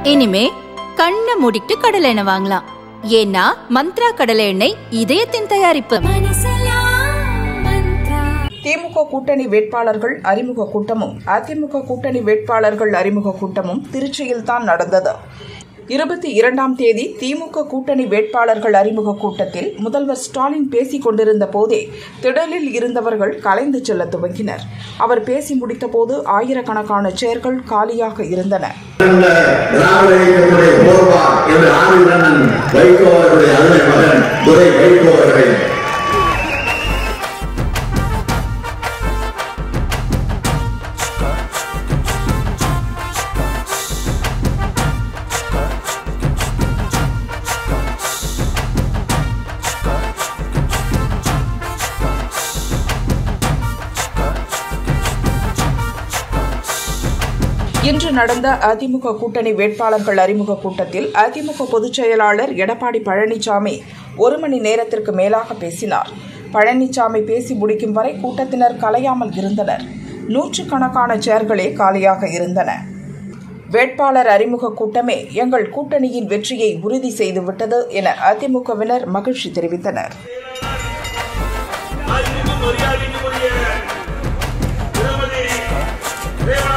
இனிமே கண்ணை மூடிட்டு கடலை எண்ணெய் வாங்கலாம் ஏன்னா மந்த்ரா கடலை எண்ணெய் இதயத்தின் தயாரிப்பு திமுக கூட்டணி வேட்பாளர்கள் அறிமுக கூட்டமும் அதிமுக கூட்டணி வேட்பாளர்கள் அறிமுக கூட்டமும் திருச்சியில் தான் நடந்தது இருபத்தி இரண்டாம் தேதி திமுக கூட்டணி வேட்பாளர்கள் அறிமுக கூட்டத்தில் முதல்வர் ஸ்டாலின் பேசிக் கொண்டிருந்த போதே திடலில் இருந்தவர்கள் கலைந்து செல்ல துவங்கினர் அவர் பேசி முடித்தபோது ஆயிரக்கணக்கான சேர்கள் காலியாக இருந்தன இந்த திராவிட இயக்கத்துடைய போர்வார் என்று ஆதித்தனன் வைகோ அவர்களுடைய அருமை மகன் துரை வைகோ அவர்கள் இன்று நடந்த அதிமுக கூட்டணி வேட்பாளர்கள் அறிமுக கூட்டத்தில் அதிமுக பொதுச் செயலாளர் எடப்பாடி பழனிசாமி ஒரு மணி நேரத்திற்கு மேலாக பேசினார் பழனிசாமி பேசி முடிக்கும் வரை கூட்டத்தினர் கலையாமல் இருந்தனர் நூற்றுக்கணக்கான சேர்களே காலியாக இருந்தன வேட்பாளர் அறிமுக கூட்டமே எங்கள் கூட்டணியின் வெற்றியை உறுதி செய்துவிட்டது என அதிமுகவினர் மகிழ்ச்சி தெரிவித்தனர் மரியாதைக்குரிய திருமதி ரேவா